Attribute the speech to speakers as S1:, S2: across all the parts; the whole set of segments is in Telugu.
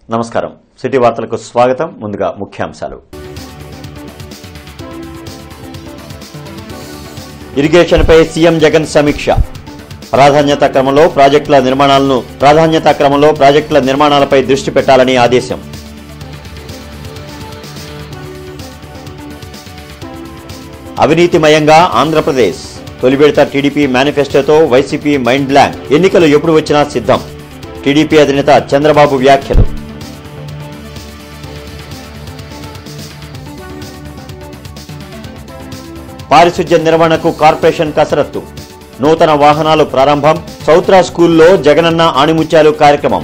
S1: నమస్కారం సిటీ వార్తలకు స్వాగతం ముందుగా ముఖ్యాంశాలు ఇరిగేషన్పై సీఎం జగన్ సమీక్ష ప్రాధాన్యత క్రమంలో ప్రాజెక్టుల నిర్మాణాలను ప్రాధాన్యత క్రమంలో ప్రాజెక్టుల నిర్మాణాలపై దృష్టి పెట్టాలని ఆదేశం అవినీతిమయంగా ఆంధ్రప్రదేశ్ తొలి విడత టీడీపీ మేనిఫెస్టోతో వైసీపీ మైండ్ బ్లాంక్ ఎన్నికలు ఎప్పుడు వచ్చినా సిద్ధం టీడీపీ అధినేత చంద్రబాబు వ్యాఖ్యలు పారిశుధ్య నిర్వహణకు కార్పొరేషన్ కసరత్తు నూతన వాహనాలు ప్రారంభం సౌత్రా స్కూల్లో జగనన్న ఆణిముత్యాలు కార్యక్రమం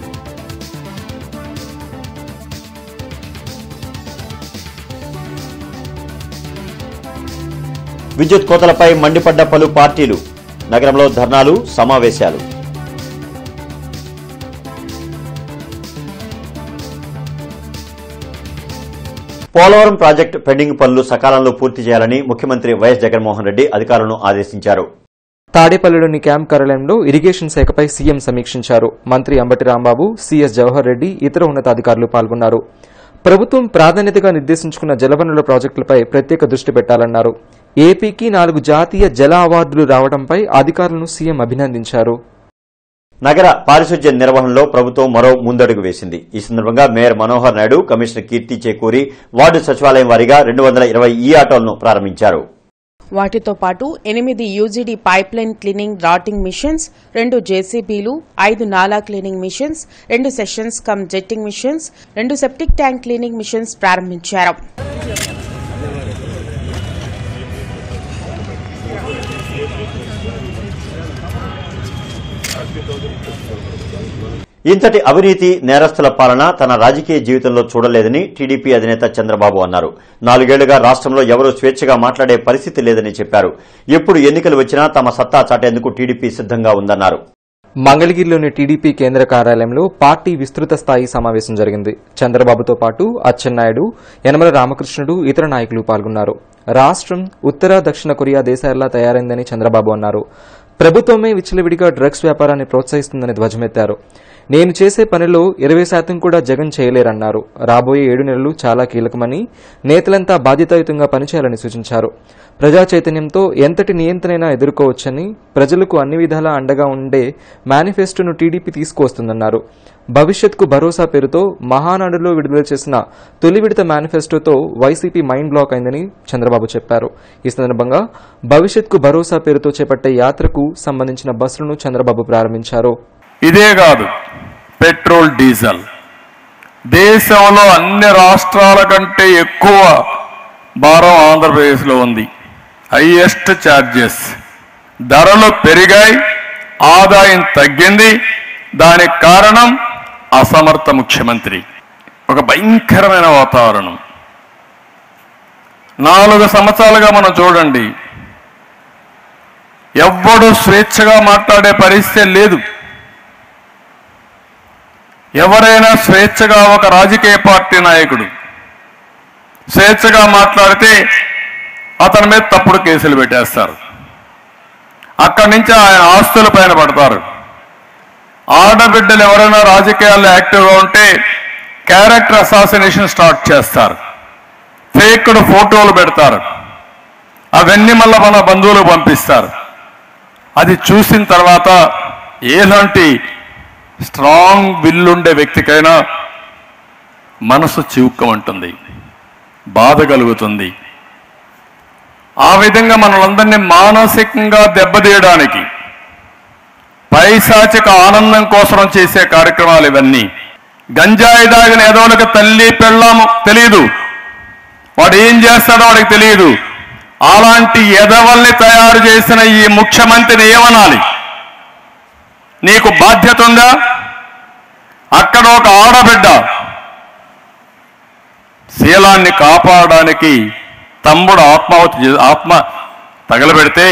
S1: విద్యుత్ కోతలపై మండిపడ్డ పలు పార్టీలు నగరంలో ధర్నాలు సమావేశాలు పోలవరం ప్రాజెక్టు పెండింగ్ పనులు సకాలంలో పూర్తి చేయాలని ముఖ్యమంత్రి వైఎస్ జగన్మోహన్ రెడ్డి అధికారులను ఆదేశించారు
S2: తాడేపల్లిలోని క్యాంప్ కార్యాలయంలో ఇరిగేషన్ శాఖపై సీఎం సమీక్షించారు మంత్రి అంబటి రాంబాబు సీఎస్ జవహర్ రెడ్డి ఇతర ఉన్నతాధికారులు పాల్గొన్నారు ప్రభుత్వం ప్రాధాన్యతగా నిర్దేశించుకున్న జలవనరుల ప్రాజెక్టులపై ప్రత్యేక దృష్టి పెట్టాలన్నారు ఏపీకి నాలుగు జాతీయ జల అవార్డులు రావడంపై అధికారులను సీఎం అభినందించారు
S1: నగర పారిశుధ్య నిర్వహణలో ప్రభుత్వం మరో ముందడుగు వేసింది ఈ సందర్భంగా mayor Manohar Naidu commissioner Keerthi Chekuri ward సచివాలయం వారీగా రెండు వందల ఇరవై ఈ ఆటోలను ప్రారంభించారు
S3: వాటితో పాటు ఎనిమిది UGD pipeline cleaning rodding machines రెండు జేసీబీలు ఐదు నాలా క్లీనింగ్ మిషన్స్ రెండు సెషన్స్ కమ్ జెట్టింగ్ మిషన్స్ రెండు సెప్టిక్ ట్యాంక్ క్లీనింగ్ మిషన్స్ ప్రారంభించారు
S1: ఇంతటి అవినీతి నేరస్తుల పాలన తన రాజకీయ జీవితంలో చూడలేదని టీడీపీ అధినేత చంద్రబాబు అన్నారు నాలుగేళ్లుగా రాష్ట్రంలో ఎవరూ స్వేచ్ఛగా మాట్లాడే పరిస్థితి లేదని చెప్పారు ఎప్పుడు ఎన్నికలు వచ్చినా తమ సత్తా చాటేందుకు టీడీపీ సిద్ధంగా ఉందన్నారు
S2: మంగళగిరిలోని టీడీపీ కేంద్ర కార్యాలయంలో పార్టీ విస్తృత స్థాయి సమావేశం జరిగింది చంద్రబాబుతో పాటు అచ్చెన్నాయుడు యనమల రామకృష్ణుడు ఇతర నాయకులు పాల్గొన్నారు రాష్ట్రం ఉత్తర దక్షిణ కొరియా దేశాల్లా తయారైందని చంద్రబాబు అన్నారు ప్రభుత్వమే విచ్చలవిడిగా డ్రగ్స్ వ్యాపారాన్ని ప్రోత్సహిస్తుందని ధ్వజమెత్తారు నేను చేసే పనిలో ఇరవై శాతం కూడా జగన్ చేయలేరన్నారు రాబోయే ఏడు నెలలు చాలా కీలకమని నేతలంతా బాధ్యతాయుతంగా పనిచేయాలని సూచించారు ప్రజా చైతన్యంతో ఎంతటి నియంత్రణైనా ఎదుర్కోవచ్చని ప్రజలకు అన్ని విధాలా అండగా ఉండే మేనిఫెస్టోను టీడీపీ తీసుకువస్తుందన్నారు భవిష్యత్కు భరోసా పేరుతో మహానాడులో విడుదల చేసిన తొలి విడత మేనిఫెస్టోతో వైసీపీ మైండ్ బ్లాక్ అయిందని చంద్రబాబు చెప్పారు ఈ సందర్భంగా భవిష్యత్కు భరోసా పేరుతో చేపట్టే యాత్రకు సంబంధించిన బస్సులను చంద్రబాబు ప్రారంభించారు
S4: ఇదే కాదు పెట్రోల్ డీజిల్ దేశంలో అన్ని రాష్ట్రాల కంటే ఎక్కువ భారం ఆంధ్రప్రదేశ్లో ఉంది హైయెస్ట్ ఛార్జెస్ ధరలు పెరిగాయి ఆదాయం తగ్గింది దానికి కారణం అసమర్థ ముఖ్యమంత్రి ఒక భయంకరమైన వాతావరణం నాలుగు సంవత్సరాలుగా మనం చూడండి ఎవ్వడు స్వేచ్ఛగా మాట్లాడే పరిస్థితి లేదు ఎవరైనా స్వేచ్ఛగా ఒక రాజకీయ పార్టీ నాయకుడు స్వేచ్ఛగా మాట్లాడితే అతని మీద తప్పుడు కేసులు పెట్టేస్తారు అక్కడి నుంచి ఆయన ఆస్తుల పైన పడతారు ఆడబిడ్డలు ఎవరైనా రాజకీయాల్లో యాక్టివ్గా ఉంటే క్యారెక్టర్ అసాసినేషన్ స్టార్ట్ చేస్తారు ఫేక్డ్ ఫోటోలు పెడతారు అవన్నీ మళ్ళీ మన బంధువులకు పంపిస్తారు అది చూసిన తర్వాత ఎలాంటి స్ట్రాంగ్ విల్లుండే వ్యక్తికైనా మనసు చివుక్కమంటుంది బాధ కలుగుతుంది ఆ విధంగా మనలందరినీ మానసికంగా దెబ్బతీయడానికి పైశాచిక ఆనందం కోసం చేసే కార్యక్రమాలు ఇవన్నీ గంజాయి దాగిన ఎదవలకు తల్లి పెళ్ళాము తెలియదు వాడు ఏం చేస్తాడో వాడికి తెలియదు అలాంటి ఎదవల్ని తయారు చేసిన ఈ ముఖ్యమంత్రిని ఏమనాలి నీకు బాధ్యత ఉందా అక్కడ ఒక ఆడబిడ్డ శీలాన్ని కాపాడడానికి తమ్ముడు ఆత్మాహుతి చే- ఆత్మ తగలబెడితే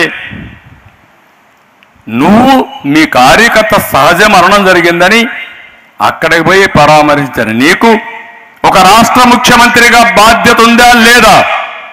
S4: నువ్వు మీ కార్యకర్త సహజ మరణం జరిగిందని అక్కడికి పోయి పరామర్శించాను నీకు ఒక రాష్ట్ర ముఖ్యమంత్రిగా బాధ్యత ఉందా లేదా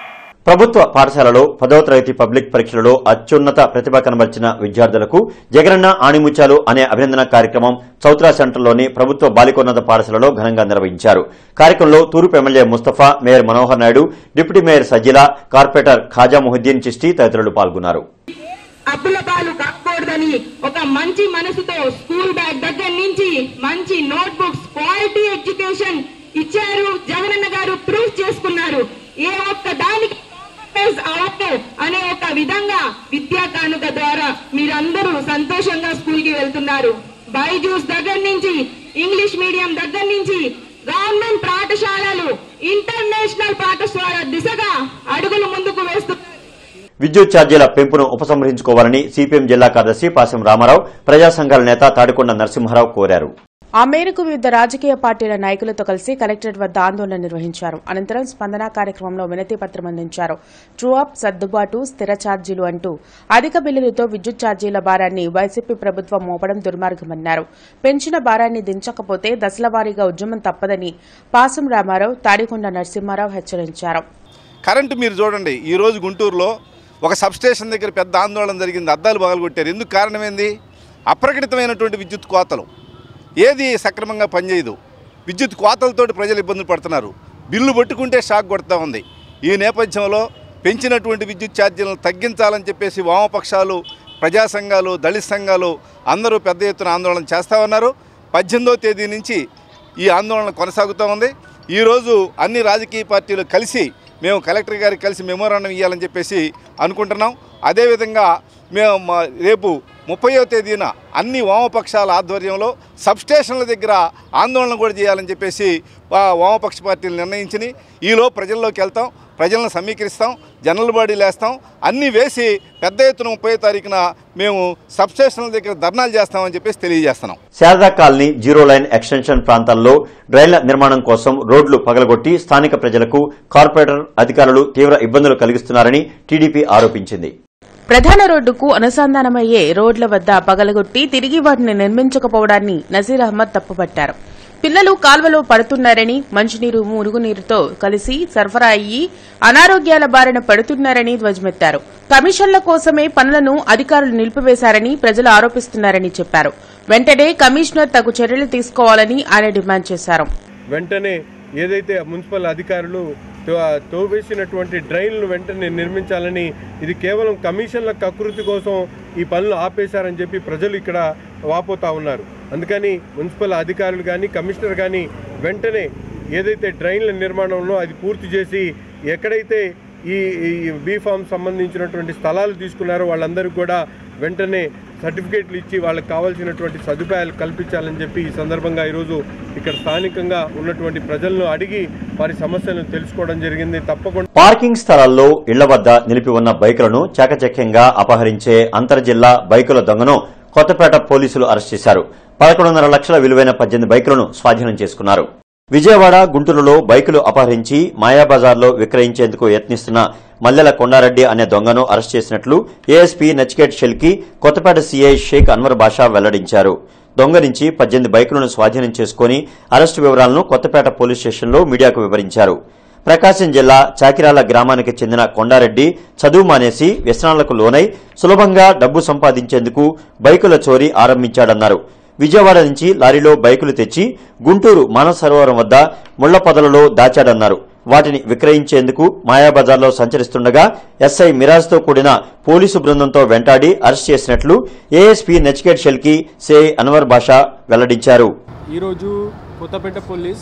S1: ప్రభుత్వ పాఠశాలలో పదవ తరగతి పబ్లిక్ పరీక్షలలో అత్యున్నత ప్రతిభ కనబర్చిన విద్యార్థులకు జగనన్న ఆణిముత్యాలు అనే అభినందన కార్యక్రమం చౌత్రా సెంటర్లోని ప్రభుత్వ బాలికోన్నత పాఠశాలలో ఘనంగా నిర్వహించారు కార్యక్రమంలో తూర్పు MLA Mustafa mayor Manohar Naidu deputy mayor Sajila corporator Khaja Mohiddin Chishti తదితరులు పాల్గొన్నారు
S5: అప్పుల పాలు కాకూడదని ఒక మంచి మనసుతో స్కూల్ బ్యాగ్ దగ్గర నుంచి మంచి నోట్ బుక్స్ క్వాలిటీ ఎడ్యుకేషన్ ఇచ్చారు జగనన్న గారు ప్రూఫ్ చేసుకున్నారు ఏ ఒక్క దానికి compromise అవ్వదు అనే ఒక విధంగా విద్యా కానుక ద్వారా మీరందరూ సంతోషంగా స్కూల్ కి వెళ్తున్నారు బైజూస్ దగ్గర నుంచి ఇంగ్లీష్ మీడియం దగ్గర నుంచి గవర్నమెంట్ పాఠశాలలు ఇంటర్నేషనల్ పాఠశాల దిశగా అడుగులు ముందుకు వేస్తున్నారు
S1: విద్యుత్ ఛార్జీల పెంపును ఉపసంహరించుకోవాలని సిపిఎం జిల్లా కార్యదర్శి పాసం రామారావు ప్రజా సంఘాల నేత తాడికొండ నరసింహారావు కోరారు
S3: ఆ మేరకు వివిధ రాజకీయ పార్టీల నాయకులతో కలిసి కలెక్టరేట్ వద్ద ఆందోళన నిర్వహించారు అనంతరం స్పందన కార్యక్రమంలో వినతి పత్రం అందించారు ట్రూ అప్ సర్దుబాటు స్థిర ఛార్జీలు అంటూ అధిక బిల్లులతో విద్యుత్ ఛార్జీల భారాన్ని వైసీపీ ప్రభుత్వం మోపడం దుర్మార్గమన్నారు పెంచిన భారాన్ని దించకపోతే దశల వారీగా ఉద్యమం తప్పదని పాసం రామారావు తాడికొండ నరసింహారావు హెచ్చరించారు
S6: కరెంటు మీరు చూడండి ఈరోజు గుంటూరులో ఒక సబ్స్టేషన్ దగ్గర పెద్ద ఆందోళన జరిగింది అద్దాలు పగలగొట్టారు ఎందుకు కారణమైంది అప్రకటితమైనటువంటి విద్యుత్ కోతలు ఏది సక్రమంగా పనిచేయదు విద్యుత్ కోతలతోటి ప్రజలు ఇబ్బందులు పడుతున్నారు బిల్లు పట్టుకుంటే షాక్ కొడతా ఉంది ఈ నేపథ్యంలో పెంచినటువంటి విద్యుత్ ఛార్జీలను తగ్గించాలని చెప్పేసి వామపక్షాలు ప్రజా సంఘాలు దళిత సంఘాలు అందరూ పెద్ద ఎత్తున ఆందోళన చేస్తూ ఉన్నారు పద్దెనిమిదో తేదీ నుంచి ఈ ఆందోళన కొనసాగుతూ ఉంది ఈరోజు అన్ని రాజకీయ పార్టీలు కలిసి మేము కలెక్టర్ గారికి కలిసి మెమోరాండం ఇవ్వాలని చెప్పేసి అనుకుంటున్నాం అదేవిధంగా మేము మా- రేపు ముప్పయో తేదీన అన్ని వామపక్షాల ఆధ్వర్యంలో సబ్స్టేషన్ల దగ్గర ఆందోళన కూడా చేయాలని చెప్పేసి వా- వామపక్ష పార్టీలు నిర్ణయించినాయి ఈలో ప్రజల్లోకి వెళ్తాం ప్రజలను సమీకరిస్తాం జనరల్ బాడీలు వేస్తాం అన్నీ వేసి పెద్ద ఎత్తున ముప్పై తారీఖున మేము సబ్స్టేషన్ల దగ్గర ధర్నాలు చేస్తామని చెప్పేసి తెలియజేస్తున్నాం
S1: Sharada colony zero line extension ప్రాంతాల్లో డ్రైన్ల నిర్మాణం కోసం రోడ్లు పగలగొట్టి స్థానిక ప్రజలకు కార్పొరేటర్ అధికారులు తీవ్ర ఇబ్బందులు కలిగిస్తున్నారని టీడీపీ ఆరోపించింది
S3: ప్రధాన రోడ్డుకు అనుసంధానమయ్యే రోడ్ల వద్ద పగలగొట్టి తిరిగి వాటిని నిర్మించకపోవడాన్ని నజీర్ అహ్మద్ తప్పుపట్టారు పిల్లలు కాల్వలో పడుతున్నారని మంచినీరు మురుగునీరుతో కలిసి సరఫరా అయ్యి అనారోగ్యాల బారిన పడుతున్నారని ధ్వజమెత్తారు కమిషన్ల కోసమే పనులను అధికారులు నిలిపివేశారని ప్రజలు ఆరోపిస్తున్నారని చెప్పారు వెంటనే కమిషనర్ తగు చర్యలు తీసుకోవాలని ఆయన డిమాండ్ చేశారు
S7: వెంటనే ఏదైతే మున్సిపల్ అధికారులు తో- తోవేసినటువంటి డ్రైన్లు వెంటనే నిర్మించాలని ఇది కేవలం కమిషన్ల కకృతి కోసం ఈ పనులు ఆపేశారని చెప్పి ప్రజలు ఇక్కడ వాపోతా ఉన్నారు అందుకని మున్సిపల్ అధికారులు కానీ కమిషనర్ కానీ వెంటనే ఏదైతే డ్రైన్ల నిర్మాణంలో అది పూర్తి చేసి ఎక్కడైతే ఈ ఈ బీ ఫామ్ సంబంధించినటువంటి స్థలాలు తీసుకున్నారో వాళ్ళందరికీ కూడా వెంటనే సర్టిఫికేట్లు ఇచ్చి వాళ్ళకి కావాల్సినటువంటి సదుపాయాలు కల్పించాలని చెప్పి ఈ సందర్భంగా ఈరోజు ఇక్కడ స్థానికంగా ఉన్నటువంటి ప్రజలను అడిగి వారి సమస్యలను తెలుసుకోవడం జరిగింది తప్పకుండా
S1: పార్కింగ్ స్థలాల్లో ఇళ్ల వద్ద నిలిపి ఉన్న బైకులను చాకచక్యంగా అపహరించే అంతర్జిల్లా బైకుల దొంగను కొత్తపేట పోలీసులు అరెస్ట్ చేశారు పదకొండున్నర లక్షల విలువైన పద్దెనిమిది బైకులను స్వాధీనం చేసుకున్నారు విజయవాడ గుంటూరులో బైకులు అపహరించి మాయాబజార్లో విక్రయించేందుకు యత్నిస్తున్న మల్లెల కొండారెడ్డి అనే దొంగను అరెస్ట్ చేసినట్లు ఏఎస్పీ నచికేట్ షెల్కి కొత్తపేట సీఐ షేక్ అన్వర్ బాషా వెల్లడించారు దొంగ నుంచి పద్దెనిమిది బైకులను స్వాధీనం చేసుకుని అరెస్టు వివరాలను కొత్తపేట పోలీస్ స్టేషన్లో మీడియాకు వివరించారు ప్రకాశం జిల్లా చాకిరాల గ్రామానికి చెందిన కొండారెడ్డి చదువు మానేసి వ్యసనాలకు లోనై సులభంగా డబ్బు సంపాదించేందుకు బైకుల చోరీ ఆరంభించాడన్నారు విజయవాడ నుంచి లారీలో బైకులు తెచ్చి గుంటూరు మానవ సరోవరం వద్ద ముళ్ల పొదలలో దాచాడన్నారు వాటిని విక్రయించేందుకు మాయాబజార్లో సంచరిస్తుండగా ఎస్ఐ మిరాజ్తో కూడిన పోలీసు బృందంతో వెంటాడి అరెస్ట్ చేసినట్లు ఏఎస్పీ నచికేట్ షెల్కి సిఐ అన్వర్ బాషా వెల్లడించారు
S8: ఈరోజు కొత్తపేట పోలీస్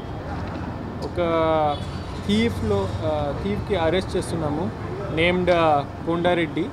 S8: ఒక థీఫ్లో థీఫ్కి అరెస్ట్ చేస్తున్నాము named Konda Reddy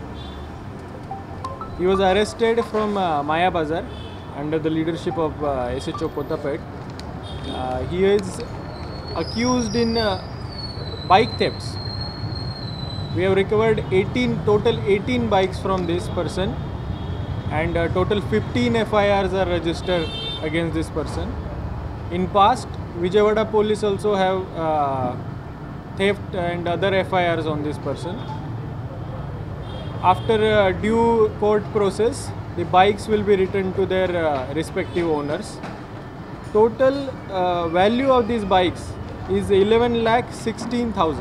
S8: he was arrested from Maya Bazar under the leadership of SHO Kothapet he is accused in bike thefts we have recovered 18 total 18 bikes from this person and uh, total 15 firs are registered against this person in past vijayawada police also have uh, theft and other firs on this person after uh, due court process the bikes will be returned to their uh, respective owners total uh, value of these bikes is 11 lakh 16000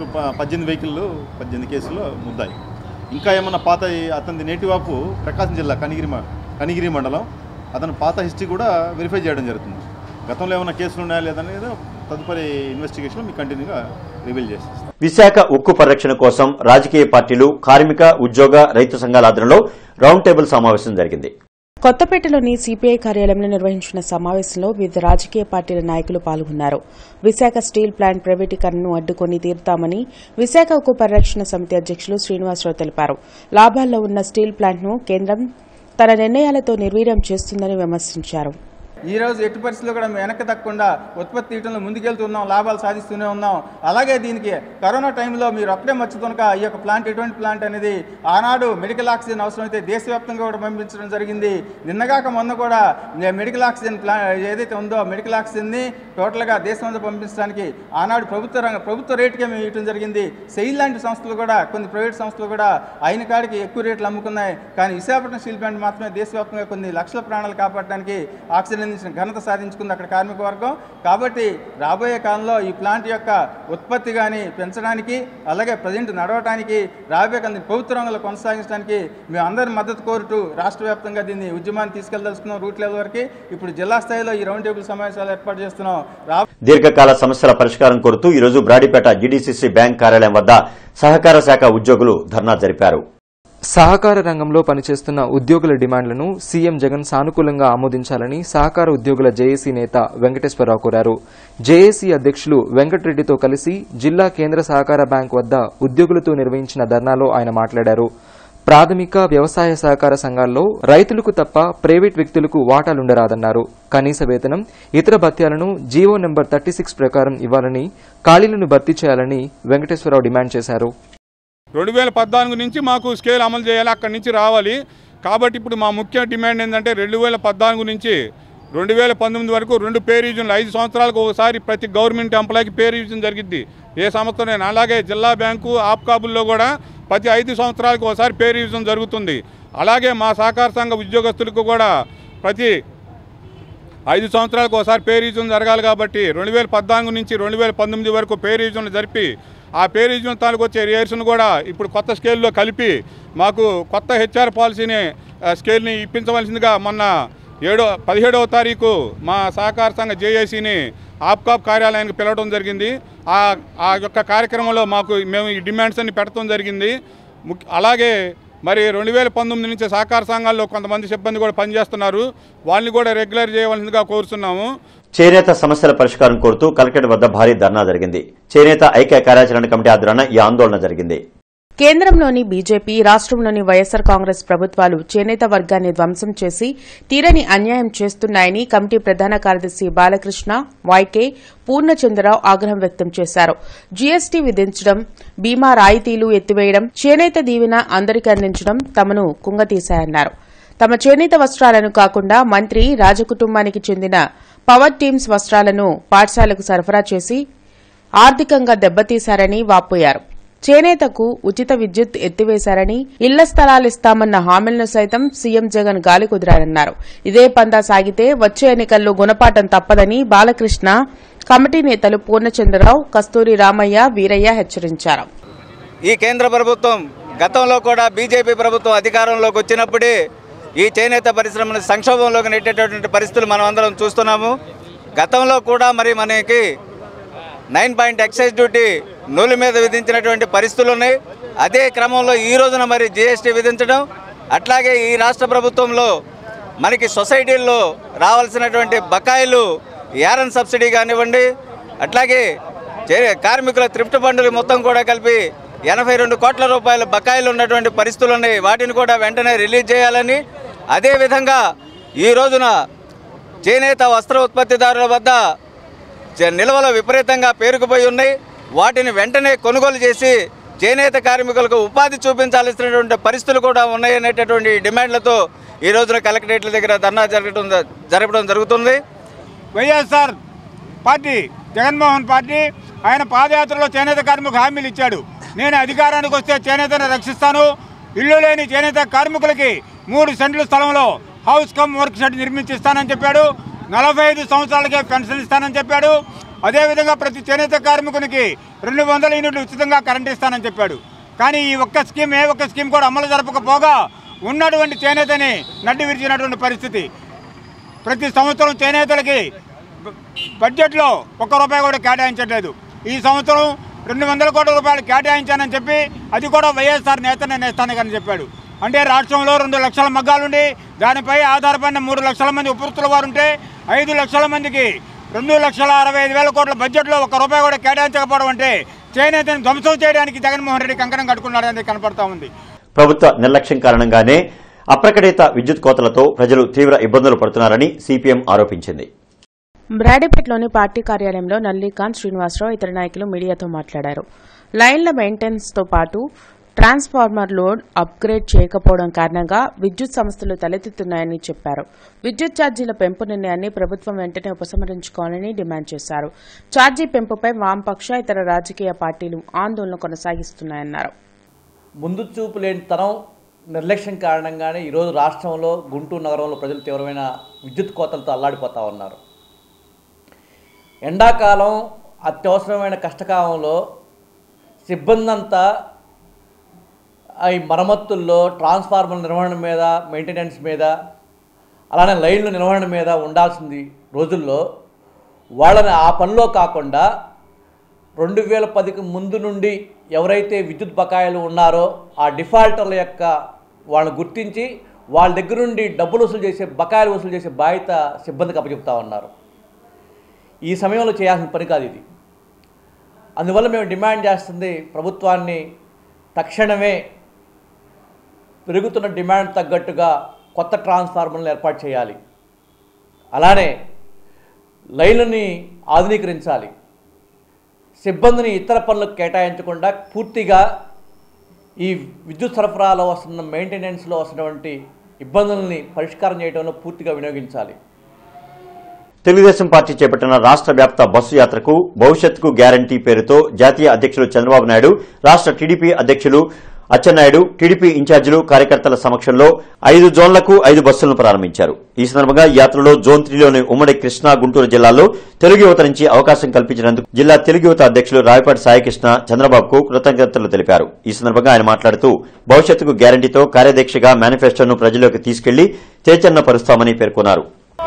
S9: ప- పద్దెనిమిది వెహికల్లు పద్దెనిమిది కేసుల్లో ముద్దాయి ఇంకా ఏమన్నా పాత అతని నేటివ్ ఆఫ్ ప్రకాశం జిల్లా కనిగిరి మ- కనిగిరి మండలం అతని పాత హిస్టరీ కూడా వెరిఫై చేయడం జరుగుతుంది గతంలో ఏమైనా కేసులు ఉన్నాయా లేదనేది తదుపరి ఇన్వెస్టిగేషన్ మీకు కంటిన్యూగా రివీల్ చేసేస్తాం
S1: విశాఖ ఉక్కు పరిరక్షణ కోసం రాజకీయ పార్టీలు కార్మిక ఉద్యోగ రైతు సంఘాల ఆధ్వర్యంలో రౌండ్ టేబుల్ సమావేశం జరిగింది
S3: కొత్తపేటలోని సిపిఐ కార్యాలయంలో నిర్వహించిన సమావేశంలో వివిధ రాజకీయ పార్టీల నాయకులు పాల్గొన్నారు విశాఖ స్టీల్ ప్లాంట్ ప్రైవేటీకరణను అడ్డుకొని తీరుతామని విశాఖ ఉక్కు పరిరక్షణ సమితి అధ్యక్షులు శ్రీనివాసరావు తెలిపారు లాభాల్లో ఉన్న స్టీల్ ప్లాంట్ను కేంద్రం తన నిర్ణయాలతో నిర్వీర్యం చేస్తుందని విమర్శించారు
S10: ఈ రోజు ఎట్టి పరిస్థితుల్లో కూడా మేము వెనక్కి తగ్గకుండా ఉత్పత్తి తీయటంలో ముందుకెళ్తున్నాం లాభాలు సాధిస్తూనే ఉన్నాం అలాగే దీనికి కరోనా టైంలో మీరు ఒక్కడే మర్చిపోనుక ఈ యొక్క ప్లాంట్ ఎటువంటి ప్లాంట్ అనేది ఆనాడు మెడికల్ ఆక్సిజన్ అవసరమైతే దేశవ్యాప్తంగా కూడా పంపించడం జరిగింది నిన్నగాక మొన్న కూడా నే- మెడికల్ ఆక్సిజన్ ప్లా ఏదైతే ఉందో మెడికల్ ఆక్సిజన్ని టోటల్గా దేశమంతా పంపించడానికి ఆనాడు ప్రభుత్వ రంగ ప్రభుత్వ రేటుకే మేము ఇవ్వడం జరిగింది సెయిల్ లాంటి సంస్థలు కూడా కొన్ని ప్రైవేట్ సంస్థలు కూడా అయిన కాడికి ఎక్కువ రేట్లు అమ్ముకున్నాయి కానీ విశాఖపట్నం స్టీల్ ప్లాంట్ మాత్రమే దేశవ్యాప్తంగా కొన్ని లక్షల ప్రాణాలు కాపాడడానికి ఆక్సిజన్ అందించిన ఘనత సాధించుకుంది అక్కడ కార్మిక వర్గం కాబట్టి రాబోయే కాలంలో ఈ ప్లాంట్ యొక్క ఉత్పత్తి కానీ పెంచడానికి అలాగే ప్రజెంట్ నడవడానికి రాబోయే కాలం ప్రభుత్వ రంగంలో కొనసాగించడానికి మేము అందరి మద్దతు కోరుతూ రాష్ట్ర వ్యాప్తంగా దీన్ని ఉద్యమాన్ని తీసుకెళ్దలుచుకున్నాం రూట్ లెవెల్ వరకు ఇప్పుడు జిల్లా స్థాయిలో ఈ రౌండ్ టేబుల్ సమావేశాలు ఏర్పాటు చేస్తున్నాం రా
S1: దీర్ఘకాల సమస్యల పరిష్కారం కోరుతూ ఈరోజు బ్రాడీపేట జీడీసీసీ బ్యాంక్ కార్యాలయం వద్ద సహకార శాఖ ఉద్యోగులు ధర్నా జరిపారు
S2: సహకార రంగంలో పనిచేస్తున్న ఉద్యోగుల డిమాండ్లను సీఎం జగన్ సానుకూలంగా ఆమోదించాలని సహకార ఉద్యోగుల జేఏసీ నేత వెంకటేశ్వరరావు కోరారు జేఏసీ అధ్యక్షులు వెంకటరెడ్డితో కలిసి జిల్లా కేంద్ర సహకార బ్యాంక్ వద్ద ఉద్యోగులతో నిర్వహించిన ధర్నాలో ఆయన మాట్లాడారు ప్రాథమిక వ్యవసాయ సహకార సంఘాల్లో రైతులకు తప్ప ప్రైవేట్ వ్యక్తులకు వాటాలుండరాదన్నారు కనీస వేతనం ఇతర భత్యాలను జీవో నెంబర్ థర్టీ సిక్స్ ప్రకారం ఇవ్వాలని ఖాళీలను భర్తీ చేయాలని వెంకటేశ్వరరావు డిమాండ్ చేశారు
S11: రెండు వేల పద్నాలుగు నుంచి మాకు స్కేల్ అమలు చేయాలి అక్కడి నుంచి రావాలి కాబట్టి ఇప్పుడు మా ముఖ్య డిమాండ్ ఏంటంటే రెండు వేల పద్నాలుగు నుంచి రెండు వేల పంతొమ్మిది వరకు రెండు పే రివిజన్లు ఐదు సంవత్సరాలకు ఒకసారి ప్రతి గవర్నమెంట్ ఎంప్లాయీకి పే రివిజన్ జరిగింది ఏ సంవత్సరం అలాగే జిల్లా బ్యాంకు ఆప్కాబుల్లో కూడా ప్రతి ఐదు సంవత్సరాలకు ఒకసారి పే రివిజన్ జరుగుతుంది అలాగే మా సహకార సంఘ ఉద్యోగస్తులకు కూడా ప్రతి ఐదు సంవత్సరాలకు ఒకసారి పే రివిజన్ జరగాలి కాబట్టి రెండు వేల పద్నాలుగు నుంచి రెండు వేల పంతొమ్మిది వరకు పే రివిజన్లు జరిపి ఆ పే రివిజన్ తాలూకు వచ్చే రియర్స్ను కూడా ఇప్పుడు కొత్త స్కేల్లో కలిపి మాకు కొత్త హెచ్ఆర్ పాలసీని ఆ, స్కేల్ని ఇప్పించవలసిందిగా మొన్న ఏడో పదిహేడవ తారీఖు మా సహకార సంఘ జేఏసీని ఆప్కాప్ కార్యాలయానికి పిలవడం జరిగింది ఆ ఆ యొక్క కార్యక్రమంలో మాకు మేము ఈ డిమాండ్స్ అన్ని పెట్టడం జరిగింది ముఖ్య అలాగే మరి రెండు వేల పంతొమ్మిది నుంచి సహకార సంఘాల్లో కొంతమంది సిబ్బంది కూడా పనిచేస్తున్నారు వాళ్ళని కూడా రెగ్యులర్ చేయవలసిందిగా కోరుతున్నాము
S1: చేనేత సమస్యల పరిష్కారం కోరుతూ కలెక్టరేట్ వద్ద భారీ ధర్నా జరిగింది చేనేత ఐక్య కార్యాచరణ కమిటీ ఆధ్వర్యాన ఈ ఆందోళన జరిగింది
S3: కేంద్రంలోని బీజేపీ రాష్ట్రంలోని వైఎస్సార్ కాంగ్రెస్ ప్రభుత్వాలు చేనేత వర్గాన్ని ధ్వంసం చేసి తీరని అన్యాయం చేస్తున్నాయని కమిటీ ప్రధాన కార్యదర్శి బాలకృష్ణ వైకే పూర్ణచంద్రరావు ఆగ్రహం వ్యక్తం చేశారు జీఎస్టీ విధించడం బీమా రాయితీలు ఎత్తివేయడం చేనేత దీవెన అందరికీ అందించడం తమను కుంగతీశాయన్నారు తమ చేనేత వస్త్రాలను కాకుండా మంత్రి రాజకుటుంబానికి చెందిన పవర్ టీమ్స్ వస్త్రాలను పాఠశాలకు సరఫరా చేసి ఆర్థికంగా దెబ్బతీశారని వాపోయారు చేనేతకు ఉచిత విద్యుత్ ఎత్తివేశారని ఇళ్ల స్థలాలిస్తామన్న హామీలను సైతం సీఎం జగన్ గాలి కుదిరారన్నారు ఇదే పందా సాగితే వచ్చే ఎన్నికల్లో గుణపాఠం తప్పదని బాలకృష్ణ కమిటీ నేతలు పూర్ణచంద్రరావు కస్తూరి రామయ్య వీరయ్య హెచ్చరించారు
S12: ఈ కేంద్ర ప్రభుత్వం గతంలో కూడా బీజేపీ ప్రభుత్వం అధికారంలోకి వచ్చినప్పుడే ఈ చేనేత పరిశ్రమను సంక్షోభంలోకి నెట్టేటటువంటి పరిస్థితులు మనం అందరం చూస్తున్నాము గతంలో కూడా మరి మనకి నైన్ పాయింట్ ఎక్సైజ్ డ్యూటీ నూలు మీద విధించినటువంటి పరిస్థితులు ఉన్నాయి అదే క్రమంలో ఈ రోజున మరి జిఎస్టీ విధించడం అట్లాగే ఈ రాష్ట్ర ప్రభుత్వంలో మనకి సొసైటీల్లో రావాల్సినటువంటి బకాయిలు యారన్ సబ్సిడీ కానివ్వండి అట్లాగే చే- కార్మికుల త్రిఫ్ట్ బండులు మొత్తం కూడా కలిపి ఎనభై రెండు కోట్ల రూపాయల బకాయిలు ఉన్నటువంటి పరిస్థితులు ఉన్నాయి వాటిని కూడా వెంటనే రిలీజ్ చేయాలని అదేవిధంగా ఈ రోజున చేనేత వస్త్ర ఉత్పత్తిదారుల వద్ద చే- నిల్వలు విపరీతంగా పేరుకుపోయి ఉన్నాయి వాటిని వెంటనే కొనుగోలు చేసి చేనేత కార్మికులకు ఉపాధి చూపించాల్సినటువంటి పరిస్థితులు కూడా ఉన్నాయనేటటువంటి డిమాండ్లతో ఈ రోజున కలెక్టరేట్ల దగ్గర ధర్నా జరగడం జరపడం జరుగుతుంది
S13: వైఎస్ఆర్ పార్టీ జగన్మోహన్ పార్టీ ఆయన పాదయాత్రలో చేనేత కార్మికు హామీలు ఇచ్చాడు నేను అధికారానికి వస్తే చేనేతను రక్షిస్తాను ఇల్లు లేని చేనేత కార్మికులకి మూడు సెంట్ల స్థలంలో హౌస్ కమ్ వర్క్ షెడ్ నిర్మించిస్తానని చెప్పాడు నలభై ఐదు సంవత్సరాలకే పెన్షన్ ఇస్తానని చెప్పాడు అదేవిధంగా ప్రతి చేనేత కార్మికునికి రెండు వందల యూనిట్లు ఉచితంగా కరెంట్ ఇస్తానని చెప్పాడు కానీ ఈ ఒక్క స్కీమ్ ఏ ఒక్క స్కీమ్ కూడా అమలు జరపకపోగా ఉన్నటువంటి చేనేతని నడ్డి విరిచినటువంటి పరిస్థితి ప్రతి సంవత్సరం చేనేతలకి బ- బడ్జెట్లో ఒక్క రూపాయి కూడా కేటాయించట్లేదు ఈ సంవత్సరం రెండు వందల కోట్ల రూపాయలు కేటాయించానని చెప్పి అది కూడా వైఎస్ఆర్ నేతనే నేస్తాను కానీ చెప్పాడు అంటే రాష్ట్రంలో రెండు లక్షల మగ్గాలుండి దానిపై ఆధారపడిన మూడు లక్షల మంది ఉపవృత్తుల వారు ఉంటే ఐదు లక్షల మందికి రెండు లక్షల అరవై ఐదు వేల కోట్ల బడ్జెట్లో ఒక్క రూపాయి కూడా కేటాయించకపోవడం అంటే చేనేతను ధ్వంసం చేయడానికి జగన్మోహన్ రెడ్డి కంకణం కట్టుకున్నాడని కనపడతా ఉంది
S1: ప్రభుత్వ నిర్లక్ష్యం కారణంగానే అప్రకటిత విద్యుత్ కోతలతో ప్రజలు తీవ్ర ఇబ్బందులు పడుతున్నారని సిపిఎం ఆరోపించింది
S3: బ్రాడీపేటలోని పార్టీ కార్యాలయంలో నల్లికాంత్ శ్రీనివాసరావు ఇతర నాయకులు మీడియాతో మాట్లాడారు లైన్ల మెయింటెనెన్స్ తో పాటు ట్రాన్స్ఫార్మర్ లోడ్ అప్గ్రేడ్ చేయకపోవడం కారణంగా విద్యుత్ సమస్యలు తలెత్తుతున్నాయని చెప్పారు విద్యుత్ ఛార్జీల పెంపు నిర్ణయాన్ని ప్రభుత్వం వెంటనే ఉపసంహరించుకోవాలని డిమాండ్ చేశారు ఛార్జీ పెంపుపై వామపక్ష ఇతర రాజకీయ పార్టీలు ఆందోళన కొనసాగిస్తున్నాయన్నారు
S14: ముందు చూపు లేని తనం నిర్లక్ష్యం కారణంగానే ఈరోజు రాష్ట్రంలో గుంటూరు నగరంలో ప్రజలు తీవ్రమైన విద్యుత్ కోతలతో అల్లాడిపోతూ ఉన్నారు ఎండాకాలం అత్యవసరమైన కష్టకాలంలో సిబ్బంది అంతా ఈ మరమ్మతుల్లో ట్రాన్స్ఫార్మర్ నిర్వహణ మీద మెయింటెనెన్స్ మీద అలానే లైన్ల నిర్వహణ మీద ఉండాల్సింది రోజుల్లో వాళ్ళని ఆ పనిలో కాకుండా రెండు వేల పదికి ముందు నుండి ఎవరైతే విద్యుత్ బకాయిలు ఉన్నారో ఆ డిఫాల్టర్ల యొక్క వాళ్ళని గుర్తించి వాళ్ళ దగ్గర నుండి డబ్బులు వసూలు చేసే బకాయిలు వసూలు చేసే బాధ్యత సిబ్బందికి అప్పచెప్తా ఉన్నారు ఈ సమయంలో చేయాల్సిన పని కాదు ఇది అందువల్ల మేము డిమాండ్ చేస్తుంది ప్రభుత్వాన్ని తక్షణమే పెరుగుతున్న డిమాండ్ తగ్గట్టుగా కొత్త ట్రాన్స్ఫార్మర్లను ఏర్పాటు చేయాలి అలానే లైన్లని ఆధునీకరించాలి సిబ్బందిని ఇతర పనులకు కేటాయించకుండా పూర్తిగా ఈ విద్యుత్ సరఫరాలో వస్తున్న మెయింటెనెన్స్లో వస్తున్నటువంటి ఇబ్బందుల్ని పరిష్కారం చేయడంలో పూర్తిగా వినియోగించాలి
S1: తెలుగుదేశం పార్టీ చేపట్టిన రాష్ట్ర వ్యాప్త బస్సు యాత్రకు భవిష్యత్తుకు గ్యారంటీ పేరుతో జాతీయ అధ్యక్షులు చంద్రబాబు నాయుడు రాష్ట్ర టీడీపీ అధ్యక్షులు అచ్చెన్నాయుడు టీడీపీ ఇన్ఛార్జీలు కార్యకర్తల సమక్షంలో ఐదు జోన్లకు ఐదు బస్సులను ప్రారంభించారు ఈ సందర్భంగా ఈ యాత్రలో జోన్ త్రీలోని ఉమ్మడి కృష్ణా గుంటూరు జిల్లాల్లో తెలుగు యువత నుంచి అవకాశం కల్పించినందుకు జిల్లా తెలుగు యువత అధ్యక్షులు రాయపాటి సాయికృష్ణ చంద్రబాబుకు కృతజ్ఞతలు తెలిపారు ఈ సందర్భంగా ఆయన మాట్లాడుతూ భవిష్యత్తుకు గ్యారంటీతో కార్యదీక్షగా మేనిఫెస్టోను ప్రజల్లోకి తీసుకెళ్లి చైతన్యపరుస్తామని పేర్కొన్నారు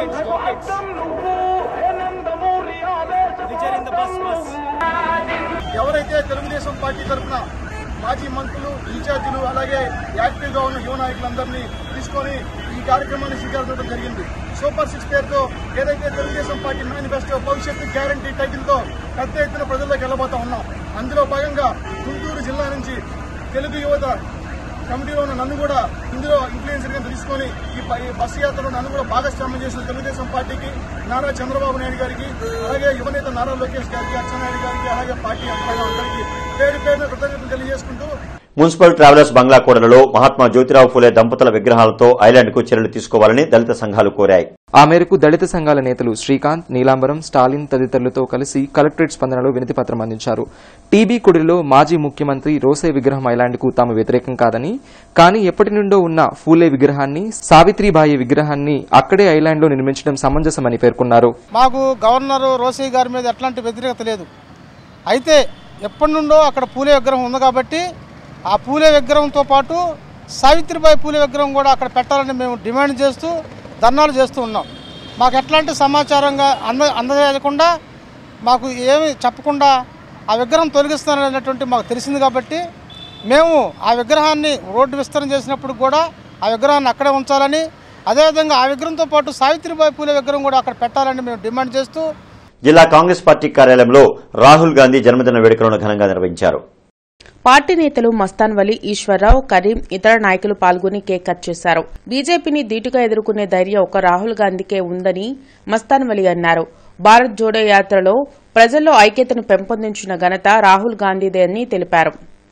S15: ఎవరైతే తెలుగుదేశం పార్టీ తరఫున మాజీ మంత్రులు ఇన్ఛార్జీలు అలాగే యాక్టివ్గా ఉన్న యువ నాయకులందరినీ తీసుకొని ఈ కార్యక్రమాన్ని స్వీకరించడం జరిగింది సూపర్ సిక్స్ పేరుతో ఏదైతే తెలుగుదేశం పార్టీ మేనిఫెస్టో భవిష్యత్తు గ్యారంటీ టైటిల్తో పెద్ద ఎత్తున ప్రజల్లోకి వెళ్ళబోతా ఉన్నాం అందులో భాగంగా గుంటూరు జిల్లా నుంచి తెలుగు యువత కమిటీలో ఉన్న నన్ను కూడా ఇందులో ఇన్ఫ్లుయెన్సర్ గా తీసుకొని ఈ ప- ఈ బస్సు యాత్రలో నన్ను కూడా భాగస్వామ్యం చేసిన తెలుగుదేశం పార్టీకి నారా చంద్రబాబు నాయుడు గారికి అలాగే యువనేత నారా లోకేష్ గారికి అచ్చెన్నాయుడు గారికి అలాగే పార్టీ అంతగా అందరికీ పేరు పేరున కృతజ్ఞతలు తెలియజేసుకుంటూ
S1: మున్సిపల్ ట్రావెలర్స్ బంగ్లా కూడలలో మహాత్మా జ్యోతిరావు ఫూలే దంపతుల విగ్రహాలతో ఐలాండ్కు చర్యలు తీసుకోవాలని దళిత సంఘాలు కోరాయి
S2: ఆ మేరకు దళిత సంఘాల నేతలు శ్రీకాంత్ నీలాంబరం స్టాలిన్ తదితరులతో కలిసి కలెక్టరేట్ స్పందనలో వినతి పత్రం అందించారు టీబీ కుడిలో మాజీ ముఖ్యమంత్రి రోసే విగ్రహం ఐలాండ్కు తాము వ్యతిరేకం కాదని కానీ ఎప్పటి నుండో ఉన్న ఫూలే విగ్రహాన్ని సావిత్రిబాయి విగ్రహాన్ని అక్కడే ఐలాండ్లో నిర్మించడం సమంజసమని పేర్కొన్నారు
S15: మాకు గవర్నర్ రోసయ్య గారి మీద ఎట్లాంటి వ్యతిరేకత లేదు అయితే ఎప్పటి నుండో అక్కడ పూలే విగ్రహం ఉంది కాబట్టి ఆ పూలే విగ్రహంతో పాటు సావిత్రిబాయి పూలే విగ్రహం కూడా అక్కడ పెట్టాలని మేము డిమాండ్ చేస్తూ ధర్నాలు చేస్తూ ఉన్నాం మాకు ఎట్లాంటి సమాచారంగా అంద అందజేయకుండా మాకు ఏమి చెప్పకుండా ఆ విగ్రహం తొలగిస్తున్నారనేటువంటి మాకు తెలిసింది కాబట్టి మేము ఆ విగ్రహాన్ని రోడ్డు విస్తరణ చేసినప్పుడు కూడా ఆ విగ్రహాన్ని అక్కడే ఉంచాలని అదేవిధంగా ఆ విగ్రహంతో పాటు సావిత్రిబాయి పూలే విగ్రహం కూడా అక్కడ పెట్టాలని మేము డిమాండ్ చేస్తూ
S1: జిల్లా కాంగ్రెస్ పార్టీ కార్యాలయంలో రాహుల్ గాంధీ జన్మదిన వేడుకలను ఘనంగా నిర్వహించారు
S3: పార్టీ నేతలు మస్తాన్ వలి ఈశ్వరరావు కరీం ఇతర నాయకులు పాల్గొని కేక్ కట్ చేశారు బీజేపీని ధీటుగా ఎదుర్కొనే ధైర్యం ఒక రాహుల్ గాంధీకే ఉందని మస్తాన్ వలి అన్నారు భారత్ జోడో యాత్రలో ప్రజల్లో ఐక్యతను పెంపొందించిన ఘనత రాహుల్ గాంధీదే అని తెలిపారు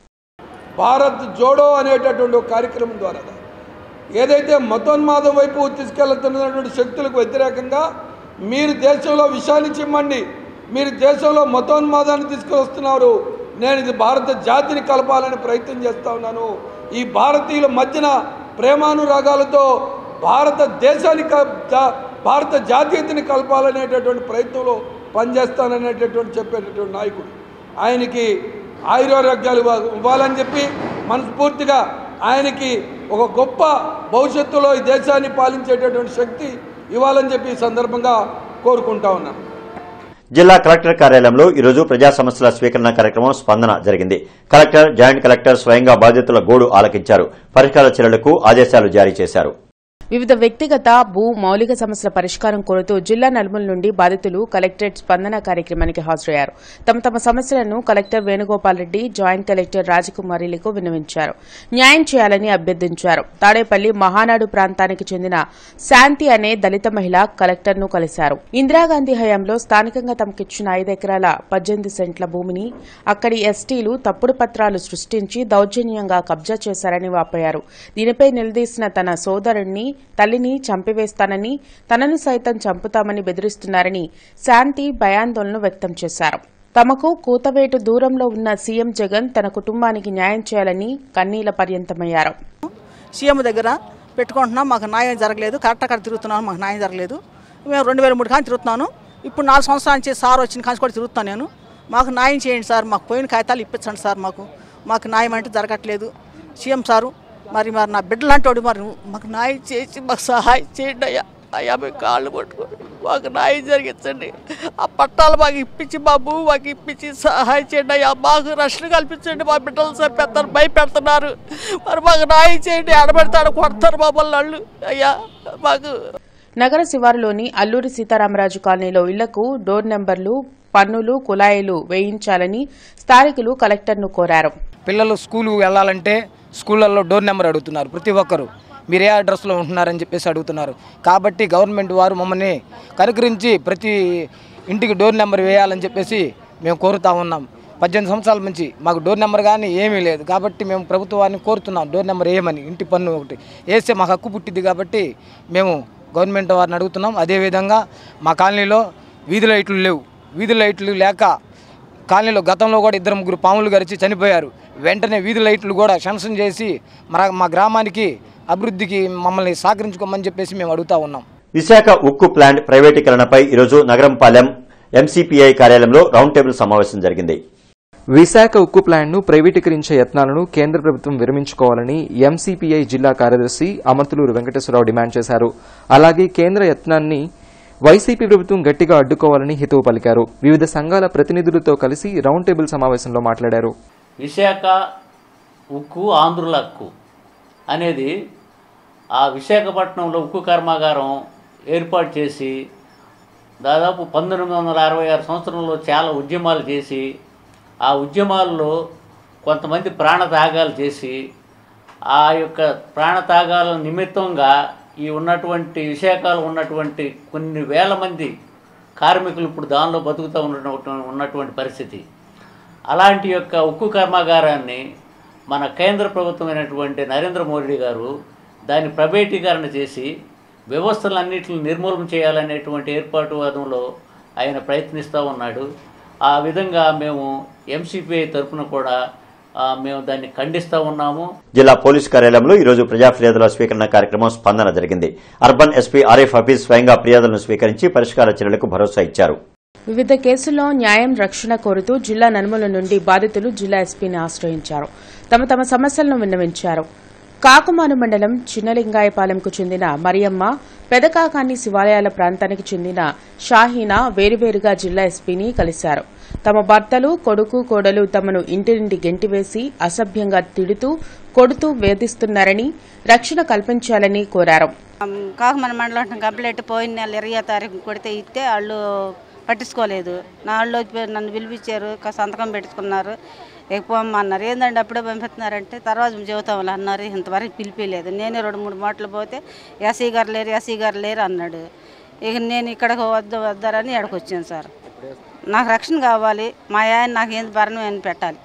S16: భారత్ జోడో అనేటటువంటి ఒక కార్యక్రమం ద్వారా ఏదైతే మతోన్మాదం వైపు తీసుకెళ్తున్నటువంటి శక్తులకు వ్యతిరేకంగా మీరు దేశంలో విషాన్ని చిమ్మండి మీరు దేశంలో మతోన్మాదాన్ని తీసుకువస్తున్నారు నేను ఇది భారత జాతిని కలపాలని ప్రయత్నం చేస్తా ఉన్నాను ఈ భారతీయుల మధ్యన ప్రేమానురాగాలతో భారతదేశాన్ని క- జా- భారత జాతీయతని కలపాలనేటటువంటి ప్రయత్నంలో పనిచేస్తాననేటటువంటి చెప్పేటటువంటి నాయకుడు ఆయనకి ఆయురారోగ్యాలు ఇవ్వ- ఇవ్వాలని చెప్పి మనస్ఫూర్తిగా ఆయనకి ఒక గొప్ప భవిష్యత్తులో ఈ దేశాన్ని పాలించేటటువంటి శక్తి ఇవ్వాలని చెప్పి ఈ సందర్భంగా కోరుకుంటా ఉన్నాను
S1: జిల్లా కలెక్టర్ కార్యాలయంలో ఈరోజు ప్రజా సమస్యల స్వీకరణ కార్యక్రమం స్పందన జరిగింది కలెక్టర్ జాయింట్ కలెక్టర్ స్వయంగా బాధితుల గోడు ఆలకించారు పరిష్కార చర్యలకు ఆదేశాలు జారీ చేశారు
S3: వివిధ వ్యక్తిగత భూ మౌలిక సమస్యల పరిష్కారం కోరుతూ జిల్లా నలుమూల నుండి బాధితులు కలెక్టరేట్ స్పందన కార్యక్రమానికి హాజరయ్యారు తమ తమ సమస్యలను collector Venugopal Reddy joint collector రాజకుమారిలకు విన్నవించారు న్యాయం చేయాలని అభ్యర్థించారు తాడేపల్లి మహానాడు ప్రాంతానికి చెందిన శాంతి అనే దళిత మహిళ కలెక్టర్ను కలిశారు ఇందిరాగాంధీ హయాంలో స్థానికంగా తమకిచ్చిన ఐదు ఎకరాల పద్దెనిమిది సెంట్ల భూమిని అక్కడి ఎస్టీలు తప్పుడు పత్రాలు సృష్టించి దౌర్జన్యంగా కబ్జా చేశారని వాపోయారు దీనిపై నిలదీసిన తన సోదరుణ్ణి తల్లిని చంపివేస్తానని తనను సైతం చంపుతామని బెదిరిస్తున్నారని శాంతి భయాందోళన వ్యక్తం చేశారు తమకు కూతవేటు దూరంలో ఉన్న సీఎం జగన్ తన కుటుంబానికి న్యాయం చేయాలని కన్నీల పర్యంతమయ్యారు
S17: సీఎం దగ్గర పెట్టుకుంటున్నాం మాకు న్యాయం జరగలేదు కరెక్ట్ అక్కడ తిరుగుతున్నాను మాకు న్యాయం జరగలేదు మేము రెండు వేల మూడు కానీ తిరుగుతున్నాను ఇప్పుడు నాలుగు సంవత్సరాల నుంచి సార్ వచ్చిన కానీ కూడా తిరుగుతాను నేను మాకు న్యాయం చేయండి సార్ మాకు పోయిన కాగితాలు ఇప్పించండి సార్ మాకు మాకు న్యాయం అంటే జరగట్లేదు సీఎం సారు మరి మరి నా బిడ్డలు అంటాడు మరి మాకు న్యాయం చేసి మాకు సహాయం చేయండి అయ్యా అయ్యా మేము కాళ్ళు పట్టుకోండి మాకు న్యాయం జరిగించండి ఆ పట్టాలు మాకు ఇప్పించి మా భూమి మాకు ఇప్పించి సహాయం చేయండి అయ్యా మాకు రక్షణ కల్పించండి మా బిడ్డలు చంపేస్తారు భయపెడుతున్నారు మరి మాకు న్యాయం చేయండి ఆడబెడతాడు కొడతారు మమ్మల్ని వాళ్ళు అయ్యా మాకు
S3: నగర శివారులోని అల్లూరి సీతారామరాజు కాలనీలో ఇళ్లకు డోర్ నెంబర్లు పన్నులు కుళాయిలు వేయించాలని స్థానికులు కలెక్టర్ను కోరారు
S18: పిల్లలు స్కూల్ వెళ్ళాలంటే స్కూళ్ళల్లో డోర్ నెంబర్ అడుగుతున్నారు ప్రతి ఒక్కరు మీరు ఏ అడ్రస్లో ఉంటున్నారని చెప్పేసి అడుగుతున్నారు కాబట్టి గవర్నమెంట్ వారు మమ్మల్ని కనుకరించి ప్రతి ఇంటికి డోర్ నెంబర్ వేయాలని చెప్పేసి మేము కోరుతా ఉన్నాం పద్దెనిమిది సంవత్సరాల నుంచి మాకు డోర్ నెంబర్ కానీ ఏమీ లేదు కాబట్టి మేము ప్రభుత్వాన్ని కోరుతున్నాం డోర్ నెంబర్ వేయమని ఇంటి పన్ను ఒకటి వేస్తే మాకు హక్కు పుట్టింది కాబట్టి మేము గవర్నమెంట్ వారిని అడుగుతున్నాం అదేవిధంగా మా కాలనీలో వీధి లైట్లు లేవు వీధి లైట్లు లేక కాలనీలో గతంలో కూడా ఇద్దరు ముగ్గురు పాములు గరిచి చనిపోయారు వెంటనే వీధి లైట్లు కూడా శాంక్షన్ చేసి మన మా గ్రామానికి అభివృద్ధికి మమ్మల్ని సహకరించుకోమని చెప్పేసి మేము అడుగుతా ఉన్నాం
S1: విశాఖ ఉక్కు ప్లాంట్ ప్రైవేటీకరణపై ఈరోజు నగరంపాలెం ఎంసీపీఐ కార్యాలయంలో రౌండ్ టేబుల్ సమావేశం జరిగింది
S2: విశాఖ ఉక్కు ప్లాంట్ను ప్రైవేటీకరించే యత్నాలను కేంద్ర ప్రభుత్వం విరమించుకోవాలని ఎంసీపీఐ జిల్లా కార్యదర్శి అమర్తులూరు వెంకటేశ్వరరావు డిమాండ్ చేశారు అలాగే కేంద్ర యత్నాన్ని వైసీపీ ప్రభుత్వం గట్టిగా అడ్డుకోవాలని హితవు పలికారు వివిధ సంఘాల ప్రతినిధులతో కలిసి రౌండ్ టేబుల్ సమావేశంలో మాట్లాడారు
S19: విశాఖ ఉక్కు ఆంధ్రుల హక్కు అనేది ఆ విశాఖపట్నంలో ఉక్కు కర్మాగారం ఏర్పాటు చేసి దాదాపు పంతొమ్మిది వందల అరవై ఆరు సంవత్సరంలో చాలా ఉద్యమాలు చేసి ఆ ఉద్యమాల్లో కొంతమంది ప్రాణత్యాగాలు చేసి ఆ యొక్క ప్రాణత్యాగాల నిమిత్తంగా ఈ ఉన్నటువంటి విశాఖలో ఉన్నటువంటి కొన్ని వేల మంది కార్మికులు ఇప్పుడు దానిలో బతుకుతూ ఉన్న ఉన్నటువంటి పరిస్థితి అలాంటి యొక్క ఉక్కు కర్మాగారాన్ని మన కేంద్ర ప్రభుత్వమైనటువంటి నరేంద్ర మోడీ గారు దాన్ని ప్రైవేటీకరణ చేసి వ్యవస్థలన్నింటిని నిర్మూలన చేయాలనేటువంటి ఏర్పాటువాదంలో ఆయన ప్రయత్నిస్తూ ఉన్నాడు ఆ విధంగా మేము ఎంసీపీఐ తరఫున కూడా ఆ, మేము దాన్ని ఖండిస్తూ ఉన్నాము
S1: జిల్లా పోలీసు కార్యాలయంలో ఈరోజు ప్రజా ఫిర్యాదుల స్వీకరణ కార్యక్రమం స్పందన జరిగింది అర్బన్ ఎస్పీ ఆరిఫ్ హఫీజ్ స్వయంగా ఫిర్యాదులను స్వీకరించి పరిష్కార చర్యలకు భరోసా ఇచ్చారు
S3: వివిధ కేసుల్లో న్యాయం రక్షణ కోరుతూ జిల్లా నలుమూల నుండి బాధితులు జిల్లా ఎస్పీని ఆశ్రయించారు తమ తమ సమస్యలను విన్నవించారు కాకుమాను మండలం చిన్నలింగాయపాలెంకు చెందిన మరియమ్మ పెదకాకాని శివాలయాల ప్రాంతానికి చెందిన షాహీనా వేరువేరుగా జిల్లా ఎస్పీని కలిశారు తమ భర్తలు కొడుకు కోడలు తమను ఇంటి నుండి గెంటివేసి అసభ్యంగా తిడుతూ కొడుతూ వేధిస్తున్నారని రక్షణ కల్పించాలని కోరారు
S20: కాకమన మండలం కంప్లైంట్ పోయిన నెల ఇరవై తారీఖు కొడితే ఇస్తే వాళ్ళు పట్టించుకోలేదు నా వాళ్ళు వచ్చి నన్ను పిలిపించారు కా- సంతకం పెట్టుకున్నారు ఎక్కువ అన్నారు ఏందండి అప్పుడే పంపిస్తున్నారంటే తర్వాత చెబుతాం అన్నారు ఇంతవరకు పిలిపిలేదు నేనే రెండు మూడు మాటలు పోతే ఎస్సీ గారు లేరు ఎస్సీ గారు లేరు అన్నాడు ఇక నేను ఇక్కడికి వద్ద వద్దారని ఇక్కడికి వచ్చాను సార్ నాకు రక్షణ కావాలి మా ఆయన నాకు ఏంది భరణం అని పెట్టాలి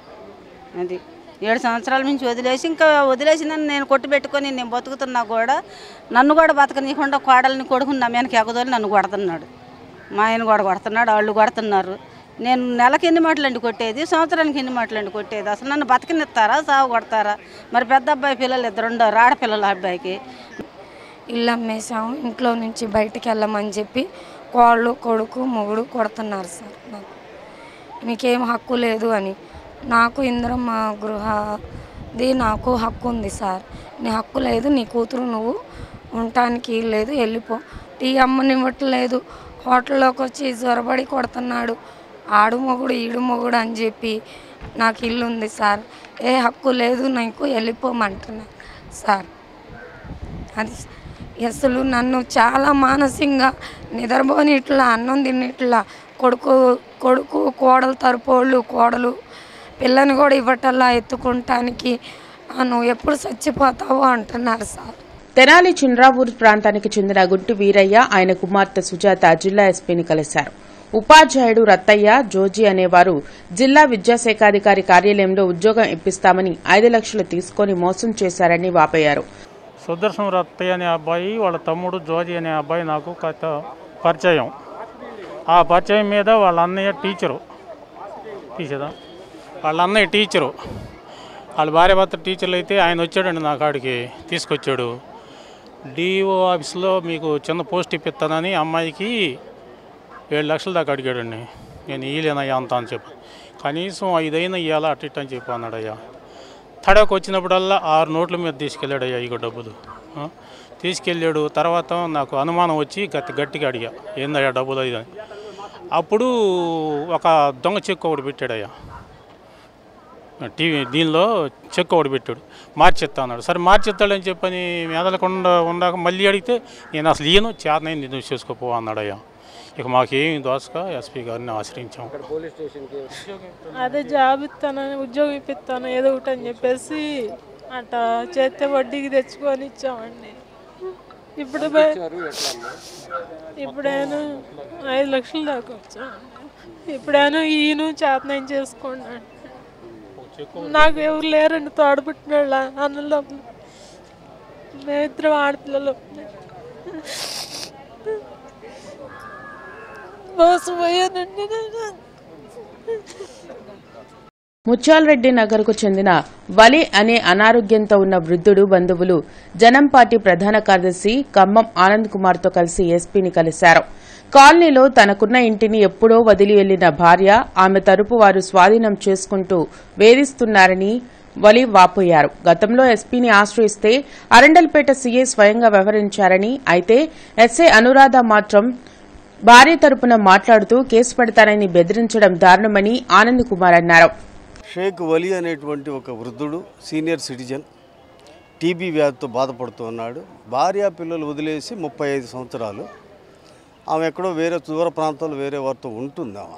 S20: అది ఏడు సంవత్సరాల నుంచి వదిలేసి ఇంకా వదిలేసి నన్ను నేను కొట్టు పెట్టుకొని నేను బతుకుతున్నా కూడా నన్ను కూడా బతకనీయకుండా కోడల్ని కొడుకుని నా మీదకి ఎగదోలి నన్ను కొడుతున్నాడు మా ఆయన కూడా కొడుతున్నాడు వాళ్ళు కొడుతున్నారు నేను నెలకి ఎన్ని మాటలండి కొట్టేది సంవత్సరానికి ఎన్ని మాటలండి కొట్టేది అసలు నన్ను బతకనిస్తారా సాగు కొడతారా మరి పెద్ద అబ్బాయి పిల్లలు ఇద్దరు ఉండరు ఆడపిల్లల అబ్బాయికి
S21: ఇల్లు అమ్మేసాము ఇంట్లో నుంచి బయటికి వెళ్ళమని చెప్పి కోళ్ళు కొడుకు మొగుడు కొడుతున్నారు సార్ నాకు మీకేం హక్కు లేదు అని నాకు ఇందిరమ్మ గృహది నాకు హక్కు ఉంది సార్ నీ హక్కు లేదు నీ కూతురు నువ్వు ఉండటానికి లేదు వెళ్ళిపో టీ అమ్మనివ్వట్లేదు హోటల్లోకి వచ్చి జ్వరబడి కొడుతున్నాడు ఆడు మొగుడు ఈడు మొగుడు అని చెప్పి నాకు ఇల్లు ఉంది సార్ ఏ హక్కు లేదు నీకు వెళ్ళిపోమంటున్నా సార్ అది అసలు నన్ను చాలా మానసికంగా నిద్రపోని ఇట్లా అన్నం తిన్నట్లా కొడుకు కొడుకు కోడలు తరపోళ్ళు కోడలు పిల్లని కూడా ఇవ్వటల్లా ఎత్తుకుంటానికి "ఆ, నువ్వు ఎప్పుడు చచ్చిపోతావో అంటున్నారు సార్
S3: తెనాలి చిన్రావూరు ప్రాంతానికి చెందిన గుట్టి వీరయ్య ఆయన కుమార్తె సుజాత జిల్లా ఎస్పీని కలిశారు ఉపాధ్యాయుడు రత్తయ్య జోజీ అనేవారు జిల్లా విద్యాశాఖాధికారి కార్యాలయంలో ఉద్యోగం ఇప్పిస్తామని ఐదు లక్షలు తీసుకొని మోసం చేశారని వాపోయారు
S22: సుదర్శన్ రత్తయ్య అనే అబ్బాయి వాళ్ళ తమ్ముడు జోజి అనే అబ్బాయి నాకు కథ పరిచయం ఆ పరిచయం మీద వాళ్ళ అన్నయ్య టీచరు తీసేదా వాళ్ళ అన్నయ్య టీచరు వాళ్ళ భార్య భర్త టీచర్లు అయితే ఆయన వచ్చాడండి నా కాడికి తీసుకొచ్చాడు డిఓ ఆఫీస్లో మీకు చిన్న పోస్ట్ ఇప్పిస్తానని అమ్మాయికి ఏడు లక్షల దాకా అడిగాడండి నేను ఇయ్యలేనయ్యా అంత అని చెప్పి కనీసం ఐదైనా ఇవ్వాలా అటు ఇటు అని చెప్పి అన్నాడయ్యా తడకు వచ్చినప్పుడల్లా ఆరు నోట్ల మీద తీసుకెళ్ళాడయ్యా ఇక డబ్బులు ఆ? తీసుకెళ్ళాడు తర్వాత నాకు అనుమానం వచ్చి గట్టి గట్టిగా అడిగా ఏందయ్యా డబ్బులు అది అని అప్పుడు ఒక దొంగ చెక్కు ఒకటి పెట్టాడయ్యా టీవీ దీనిలో చెక్ ఒకటి పెట్టాడు మార్చిస్తా అన్నాడు సరే మార్చిస్తాడని చెప్పని మెదలకుండా ఉండాక మళ్ళీ అడిగితే నేను అసలు ఇయ్యను చేతనైంది నువ్వు చేసుకోపో అన్నాడయ్యా ఇక మాకేం దోసక ఎస్పీ గారిని ఆశ్రయించాం
S23: పోలీస్ స్టేషన్కి అదే జాబ్ ఇస్తానని ఉద్యోగం ఇప్పిస్తాను ఏదో ఒకటి అని చెప్పేసి అట్ట చేస్తే వడ్డీకి తెచ్చుకొని ఇచ్చామండి ఇప్పుడు బ- ఇప్పుడేను ఐదు లక్షలు దాకా వచ్చామండి ఇప్పుడేను ఈయన చేతనం చేసుకోండి అంటే నాకు ఎవరు లేరండి తోడబుట్టిన అన్నలో మేమిద్దరం ఆడపిల్లలు మోసపోయానండి నేను
S3: ముత్యాలరెడ్డి నగర్కు చెందిన వలి అనే అనారోగ్యంతో ఉన్న వృద్ధుడు బంధువులు జనం పార్టీ ప్రధాన కార్యదర్శి ఖమ్మం ఆనంద్ కుమార్తో కలిసి ఎస్పీని కలిశారు కాలనీలో తనకున్న ఇంటిని ఎప్పుడో వదిలి వెళ్లిన భార్య ఆమె తరపు వారు స్వాధీనం చేసుకుంటూ వేధిస్తున్నారని వలి వాపోయారు గతంలో ఎస్పీని ఆశ్రయిస్తే అరండల్పేట సీఏ స్వయంగా వ్యవహరించారని అయితే ఎస్ఏ అనురాధ మాత్రం భార్య తరపున మాట్లాడుతూ కేసు పెడతానని బెదిరించడం దారుణమని ఆనంద్ కుమార్ అన్నారు
S24: షేక్ వలి అనేటువంటి ఒక వృద్ధుడు సీనియర్ సిటిజన్ టీబీ వ్యాధితో బాధపడుతూ ఉన్నాడు భార్య పిల్లలు వదిలేసి ముప్పై ఐదు సంవత్సరాలు ఆమె ఎక్కడో వేరే దూర ప్రాంతాల్లో వేరే వారితో ఉంటుంది ఆమె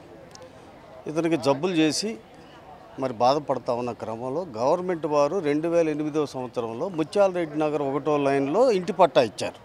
S24: ఇతనికి జబ్బులు చేసి మరి బాధపడతా ఉన్న క్రమంలో గవర్నమెంట్ వారు రెండు వేల ఎనిమిదవ సంవత్సరంలో ముత్యాలరెడ్డి నగర్ ఒకటో లైన్లో ఇంటి పట్టా ఇచ్చారు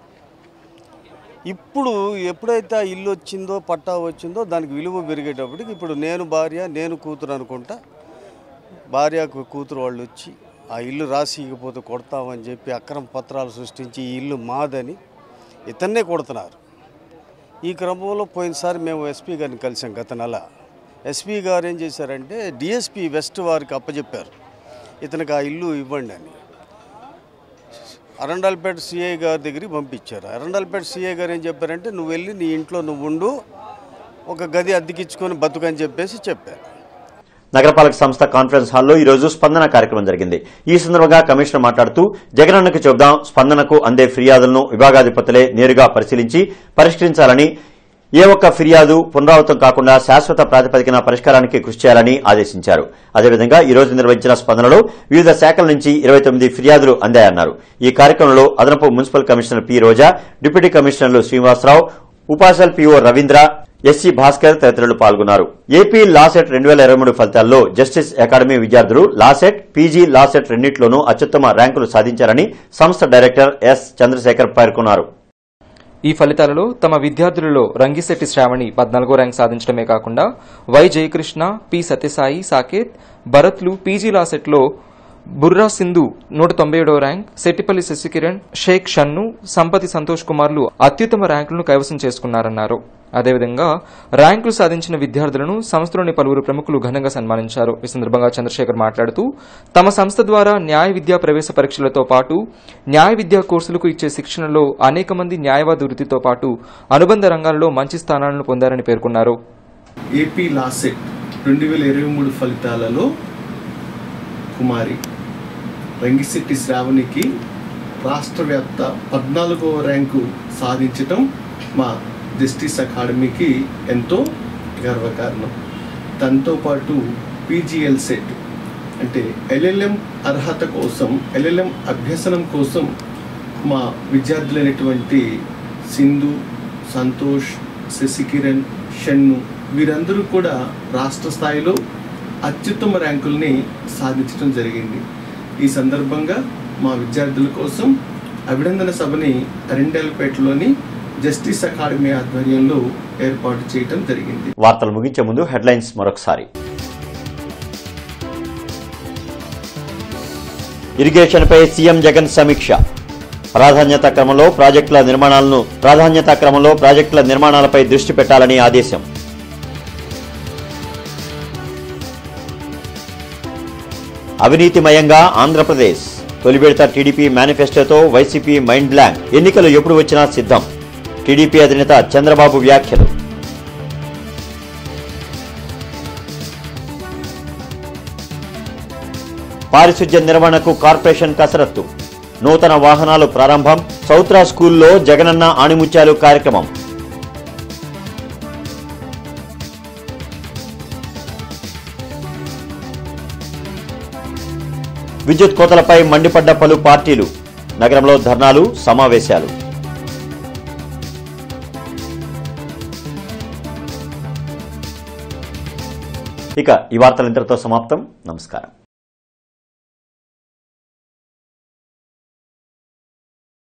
S24: ఇప్పుడు ఎప్పుడైతే ఆ ఇల్లు వచ్చిందో పట్టా వచ్చిందో దానికి విలువ పెరిగేటప్పటికి ఇప్పుడు నేను భార్య నేను కూతురు అనుకుంటా భార్య కు- కూతురు వాళ్ళు వచ్చి ఆ ఇల్లు రాసి ఇకపోతే కొడతామని చెప్పి అక్రమ పత్రాలు సృష్టించి ఈ ఇల్లు మాదని ఇతన్నే కొడుతున్నారు ఈ క్రమంలో పోయినసారి మేము ఎస్పీ గారిని కలిసాం గత నెల ఎస్పీ గారు ఏం చేశారంటే డిఎస్పీ వెస్ట్ వారికి అప్పచెప్పారు ఇతనికి ఆ ఇల్లు ఇవ్వండి అని అరండాల్పేట సిఐ గారి దగ్గరికి పంపించారు అరండాల్పేట సిఐ గారు ఏం చెప్పారంటే నువ్వు వెళ్ళి నీ ఇంట్లో నువ్వు ఉండు ఒక గది అద్దెకిచ్చుకొని బతుకని చెప్పేసి చెప్పారు
S1: నగరపాలక సంస్థ కాన్ఫరెన్స్ హాల్లో ఈ రోజు స్పందన కార్యక్రమం జరిగింది ఈ సందర్భంగా కమిషనర్ మాట్లాడుతూ జగనన్నకు చెబుదాం స్పందనకు అందే ఫిర్యాదులను విభాగాధిపతులే నేరుగా పరిశీలించి పరిష్కరించాలని ఏ ఒక్క ఫిర్యాదు పునరావృతం కాకుండా శాశ్వత ప్రాతిపదికన పరిష్కారానికి కృషి చేయాలని ఆదేశించారు అదేవిధంగా ఈ రోజు నిర్వహించిన స్పందనలో వివిధ శాఖల నుంచి ఇరవై తొమ్మిది ఫిర్యాదులు అందాయన్నారు ఈ కార్యక్రమంలో అదనపు municipal commissioner P Roja deputy కమిషనర్లు శ్రీనివాసరావు ఉపాసల్ పిఓ రవీంద్ర ఎస్సీ భాస్కర్ తదితరులు పాల్గొన్నారు ఏపీ లాసెట్ రెండు వేల ఇరవై మూడు ఫలితాల్లో జస్టిస్ అకాడమీ విద్యార్థులు లాసెట్ పీజీ లాసెట్ రెండింటిలోనూ అత్యుత్తమ ర్యాంకులు సాధించారని సంస్థ డైరెక్టర్ ఎస్ చంద్రశేఖర్ పేర్కొన్నారు
S2: ఈ ఫలితాలలో తమ విద్యార్థులలో రంగిశెట్టి శ్రావణి పద్నాలుగో ర్యాంక్ సాధించడమే కాకుండా వై జయకృష్ణ పి సత్యసాయి సాకేత్ భరత్లు పీజీ లాసెట్లో బుర్రా సింధు నూట తొంభై ఏడవ ర్యాంక్ సెట్టిపల్లి శశికిరణ్ షేక్ షన్ను సంపతి సంతోష్ కుమార్లు అత్యుత్తమ ర్యాంకులను కైవసం చేసుకున్నారన్నారు అదేవిధంగా ర్యాంకులు సాధించిన విద్యార్థులను సంస్థలోని పలువురు ప్రముఖులు ఘనంగా సన్మానించారు ఈ సందర్భంగా చంద్రశేఖర్ మాట్లాడుతూ తమ సంస్థ ద్వారా న్యాయ విద్యా ప్రవేశ పరీక్షలతో పాటు న్యాయ విద్యా కోర్సులకు ఇచ్చే శిక్షణలో అనేక మంది న్యాయవాద వృత్తితో పాటు అనుబంధ రంగాల్లో మంచి స్థానాలను పొందారని పేర్కొన్నారు
S4: ఏపీ లాసెట్ రెండు వేల ఇరవై మూడు ఫలితాలలో కుమారి రంగిశెట్టి శ్రావణికి రాష్ట్ర వ్యాప్త పద్నాలుగవ ర్యాంకు సాధించటం మా జస్టిస్ అకాడమీకి ఎంతో గర్వకారణం దాంతో పాటు పీజీఎల్ సెట్ అంటే ఎల్ఎల్ఎం అర్హత కోసం ఎల్ఎల్ఎం అభ్యసనం కోసం మా విద్యార్థులైనటువంటి సింధు సంతోష్ శశికిరణ్ షన్ను వీరందరూ కూడా రాష్ట్ర స్థాయిలో అత్యుత్తమ ర్యాంకుల్ని సాధించడం జరిగింది ఈ సందర్భంగా మా విద్యార్థుల కోసం అభినందన సభని అరిండేలపేటలోని జస్టిస్ అకాడమీ ఆధ్వర్యంలో ఏర్పాటు చేయడం జరిగింది
S1: వార్తలు ముగించే ముందు హెడ్లైన్స్ మరొకసారి ఇరిగేషన్పై సీఎం జగన్ సమీక్ష ప్రాధాన్యత క్రమంలో ప్రాజెక్టుల నిర్మాణాలను ప్రాధాన్యత క్రమంలో ప్రాజెక్టుల నిర్మాణాలపై దృష్టి పెట్టాలని ఆదేశం అవినీతిమయంగా ఆంధ్రప్రదేశ్ తొలి విడత టీడీపీ మేనిఫెస్టోతో వైసీపీ మైండ్ బ్లాంక్ ఎన్నికలు ఎప్పుడు వచ్చినా సిద్ధం టీడీపీ అధినేత చంద్రబాబు వ్యాఖ్యలు పారిశుధ్య నిర్వహణకు కార్పొరేషన్ కసరత్తు నూతన వాహనాలు ప్రారంభం సౌత్రా స్కూల్లో జగనన్న ఆణిముత్యాలు కార్యక్రమం విద్యుత్ కోతలపై మండిపడ్డ పలు పార్టీలు నగరంలో ధర్నాలు సమావేశాలు ఇక ఈ వార్తలు ఇంతటితో సమాప్తం నమస్కారం